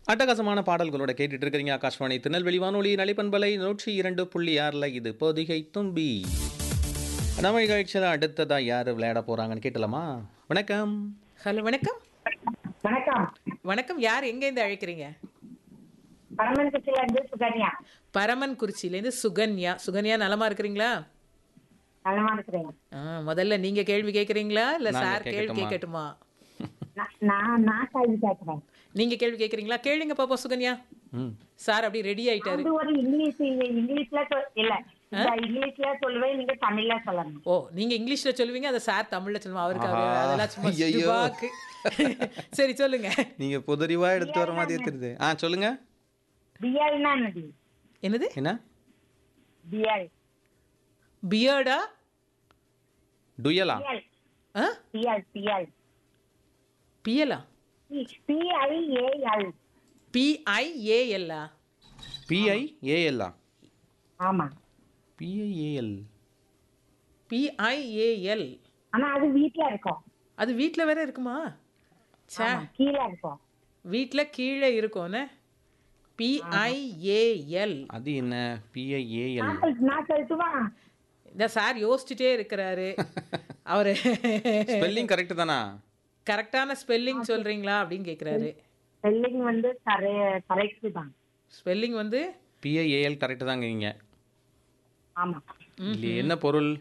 அட்டகாசமான பாடல்களோட கேட்டுட்டு இருக்கிறீங்க ஆகாஷ்வாணி திருநெல்வேலி வானொலி நலிப்பண்பலை நூற்றி இரண்டு புள்ளி ஆறில் இது பொதிகை தும்பி நம்ம நிகழ்ச்சியில் அடுத்ததாக யார் விளையாட போகிறாங்கன்னு கேட்டலாமா வணக்கம் ஹலோ வணக்கம் வணக்கம் வணக்கம் யார் எங்கேருந்து அழைக்கிறீங்க பரமன் கட்சியில இருந்து சுகன்யா பரமன் குறிச்சியிலேருந்து சுகன்யா சுகன்யா நலமா இருக்கிறீங்களா நலமா இருக்கிறேன் ஆ, முதல்ல நீங்க கேள்வி கேட்குறீங்களா இல்ல நாங்க சார் கேள்வி கேட்கட்டுமா? கேட்கட்டுமா நான் நான் நான் கேள்வி கேட்கிறேன் நீங்க கேள்வி கேட்குறீங்களா கேளுங்க பாப்போம் சுகன்யா ம் சார் அப்படி ரெடி ஆயிட்டாரு அது ஒரு இங்கிலீஷ் இங்கிலீஷ்ல சொல்- இல்ல இந்த இங்கிலீஷ்ல சொல்லுவேன் நீங்க தமிழ்ல சொல்லணும் ஓ நீங்க இங்கிலீஷ்ல சொல்லுவீங்க அதை சார் தமிழ்ல சொல்லுவோம் அவருக்கு அவரு ஆஹா, அதெல்லாம் சும்மா ஐயையோ. சுடுபாக்கு. சரி சொல்லுங்க நீங்கள் புதறிவாக எடுத்து வர மாதிரியே தெரியுது ஆ சொல்லுங்க பிஎல்னா என்னது என்னது என்ன பிஎல் பியர்டா டுயலா பிஎல் ஆ பிஎல் பிஎல் பியலா பிஐஏஎல் பிஐஏஎல்லா பிஐஏஎல்லா ஆமா பிஐஏஎல் பிஐஏஎல் ஆனா அது வீட்ல இருக்கும் அது வீட்ல வேற இருக்குமா சே ஆமா, கீழே இருக்கும் வீட்ல கீழே இருக்கும்னு பிஐஏஎல் அது என்ன பிஐஏஎல் நான் சொல்- நான் சொல்லட்டுமா இந்த சார் யோசிச்சுட்டே இருக்கிறாரு அவரு ஸ்பெல்லிங் கரெக்டு தானா கரெக்டான ஸ்பெல்லிங் சொல்றீங்களா அப்படின்னு கேக்குறாரு ஸ்பெல்லிங் வந்து கரெக்ட் தான் ஸ்பெல்லிங் வந்து பிஐஏஎல் கரெக்டு தாங்க நீங்கள் ஆமா இல்லை என்ன பொருள்